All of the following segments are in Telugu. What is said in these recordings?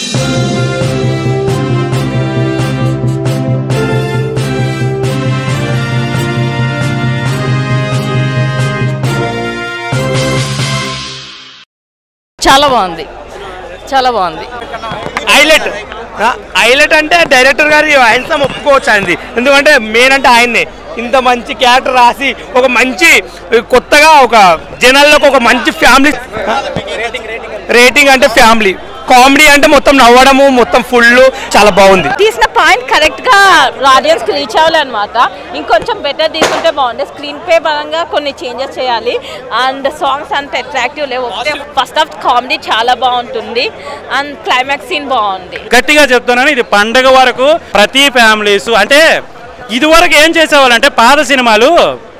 చాలా బాగుంది చాలా బాగుంది హైలైట్ హైలైట్ అంటే డైరెక్టర్ గారు ఆయన ఒప్పుకోవచ్చు ఆయనది ఎందుకంటే మెయిన్ అంటే ఆయన్నే ఇంత మంచి క్యారెక్టర్ రాసి ఒక మంచి కొత్తగా ఒక జనాల్లోకి ఒక మంచి ఫ్యామిలీ రేటింగ్ అంటే ఫ్యామిలీ కామెడీ అంటే మొత్తం నవ్వడము మొత్తం ఫుల్ చాలా బాగుంది తీసిన పాయింట్ కరెక్ట్ గా ఆడియన్స్ కి రీచ్ అవ్వాలి అనమాట ఇంకొంచెం బెటర్ తీసుకుంటే బాగుండే స్క్రీన్ పే పరంగా కొన్ని చేంజెస్ చేయాలి అండ్ సాంగ్స్ అంత అట్రాక్టివ్ లేవు ఒకటే ఫస్ట్ ఆఫ్ కామెడీ చాలా బాగుంటుంది అండ్ క్లైమాక్స్ సీన్ బాగుంది గట్టిగా చెప్తున్నాను ఇది పండగ వరకు ప్రతి ఫ్యామిలీస్ అంటే ఇదివరకు ఏం చేసేవాళ్ళు అంటే పాత సినిమాలు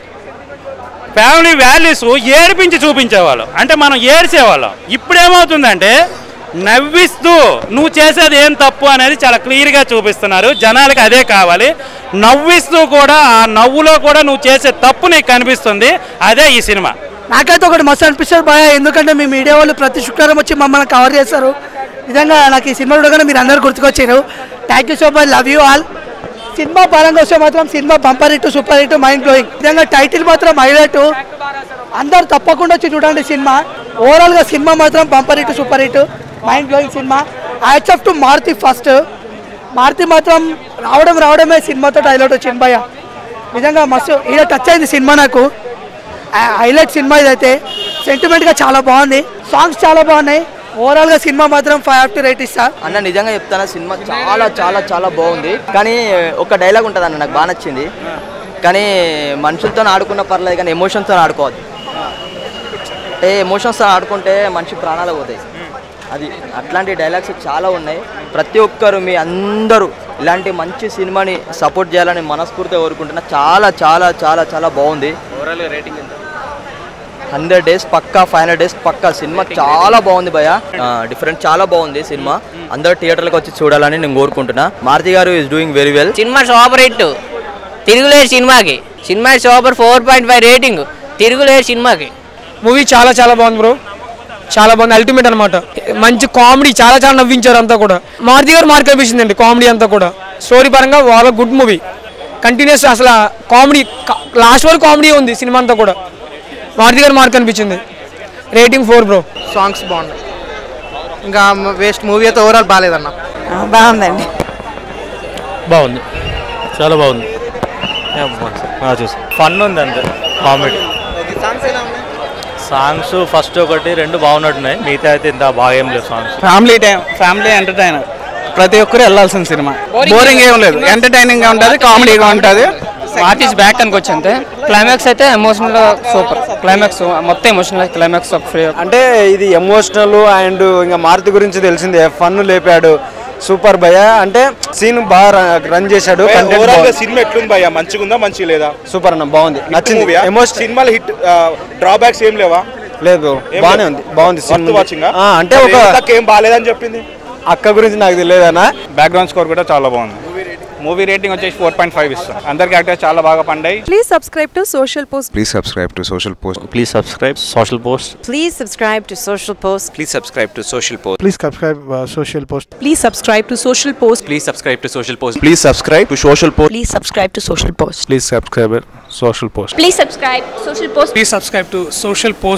ఫ్యామిలీ వాల్యూస్ ఏడిపించి చూపించేవాళ్ళు అంటే మనం ఏడ్చేవాళ్ళం ఇప్పుడు ఏమవుతుందంటే నవ్విస్తూ నువ్వు చేసేది ఏం తప్పు అనేది చాలా క్లియర్గా చూపిస్తున్నారు జనాలకి అదే కావాలి నవ్విస్తూ కూడా ఆ నవ్వులో కూడా నువ్వు చేసే తప్పు నీకు కనిపిస్తుంది అదే ఈ సినిమా నాకైతే ఒకటి మస్తు అనిపిస్తుంది భయ ఎందుకంటే మీ మీడియా వాళ్ళు ప్రతి శుక్రవారం వచ్చి మమ్మల్ని కవర్ చేస్తారు నిజంగా నాకు ఈ సినిమా చూడగానే మీరు అందరు గుర్తుకొచ్చారు thank you so much love you all cinema పరంగా వస్తే మాత్రం cinema bumper hit super hit mind blowing నిజంగా టైటిల్ మాత్రం హైలైట్ అందరు తప్పకుండా వచ్చి చూడండి సినిమా ఓవరాల్గా సినిమా మాత్రం bumper hit super hit mind blowing cinema accept to Maruthi first Maruthi మాత్రం రావడం రావడమే సినిమాతో హైలైట్ వచ్చింది భయ నిజంగా మస్తు ఈడ టచ్ అయింది సినిమా నాకు హైలైట్ సినిమా ఇదైతే సెంటిమెంట్గా చాలా బాగుంది సాంగ్స్ చాలా బాగున్నాయి ఓవరాల్గా సినిమా మాత్రం ఫైవ్ ఆఫ్ రేట్ ఇస్తా అన్న నిజంగా చెప్తాను సినిమా చాలా చాలా చాలా బాగుంది కానీ ఒక డైలాగ్ ఉంటుంది అన్న నాకు బాగా నచ్చింది కానీ మనుషులతో ఆడుకున్న పర్లేదు కానీ ఎమోషన్స్తో ఆడుకోవద్దు అంటే ఎమోషన్స్తో ఆడుకుంటే మనిషి ప్రాణాలు పోతాయి అది అట్లాంటి డైలాగ్స్ చాలా ఉన్నాయి ప్రతి ఒక్కరు మీ అందరూ ఇలాంటి మంచి సినిమాని సపోర్ట్ చేయాలని మనస్ఫూర్తిగా కోరుకుంటున్నా చాలా చాలా చాలా చాలా బాగుంది హండ్రెడ్ డేస్ పక్కా ఫైవ్ హండ్రెడ్ డేస్ పక్కా సినిమా చాలా బాగుంది భయ డిఫరెంట్ చాలా బాగుంది సినిమా అందరూ థియేటర్లకు వచ్చి చూడాలని నేను కోరుకుంటున్నా మారుతి గారు is doing very well cinema super hit తిరుగులేరు సినిమాకి cinema super four point five rating తిరుగులేరు సినిమాకి మూవీ చాలా చాలా బాగుంది బ్రో చాలా బాగుంది అల్టిమేట్ అనమాట మంచి కామెడీ చాలా చాలా నవ్వించారు అంతా కూడా మారుతి గారు మార్క్ అనిపించింది అండి కామెడీ అంతా కూడా స్టోరీ పరంగా వాళ్ళ గుడ్ మూవీ కంటిన్యూస్ అసలు కామెడీ లాస్ట్ వరకు కామెడీ ఉంది సినిమా అంతా కూడా మారుతి గారు మార్క్ అనిపించింది రేటింగ్ ఫోర్ బ్రో సాంగ్స్ బాగున్నాయి ఇంకా వేస్ట్ మూవీ అయితే ఓవరాల్ బాగాలేదన్న బాగుందండి బాగుంది చాలా బాగుంది చూసి ఫన్ ఉంది అంతే కామెడీ సాంగ్స్ ఫస్ట్ ఒకటి రెండు బాగున్నట్టున్నాయి మిగతా అయితే ఇంత బాగా ఏం లేవు songs family time family entertainer ప్రతి ఒక్కరు వెళ్ళాల్సిన సినిమా బోరింగ్ ఏం లేదు ఎంటర్టైనింగ్ గా ఉంటుంది కామెడీగా ఉంటుంది ఆర్టిస్ట్ బ్యాక్ అనుకోవచ్చు అంతే క్లైమాక్స్ అయితే ఎమోషనల్ సూపర్ క్లైమాక్స్ మొత్తం ఎమోషనల్ క్లైమాక్స్ ఫ్రీ అంటే ఇది ఎమోషనల్ అండ్ ఇంకా మారుతి గురించి తెలిసిందే ఫన్ లేపాడు సూపర్ భయ అంటే సీన్ బాగా రన్ చేశాడు సినిమా ఎట్లుంది భయ్యా మంచిగా ఉందా మంచిగా లేదా సూపర్ అన్న బాగుంది నచ్చింది ఎమోషన్ సినిమాలో హిట్ డ్రాబ్యాక్స్ ఏం లేవా లేదు బాగానే ఉంది బాగుంది వర్త్ వాచింగ్ ఆ, అంటే ఒక ఏం బాగాలేదని చెప్పింది అక్క గురించి నాకు తెలియదన్నా బ్యాక్గ్రౌండ్ స్కోర్ కూడా చాలా బాగుంది మూవీ రేటింగ్ వచ్చేసి ఫోర్ పాయింట్ ఫైవ్ ఇస్తాం అందరికి యాక్టర్స్ చాలా బాగా పండాయి Please subscribe to Social Post. Please subscribe to Social Post. Please subscribe social post Please subscribe to Social Post. Please subscribe to Social Post. Please subscribe social post Please subscribe to Social Post. Please subscribe to Social Post. Please subscribe to social post Please subscribe to Social Post. Please subscriber social post please subscribe social post please subscribe to social post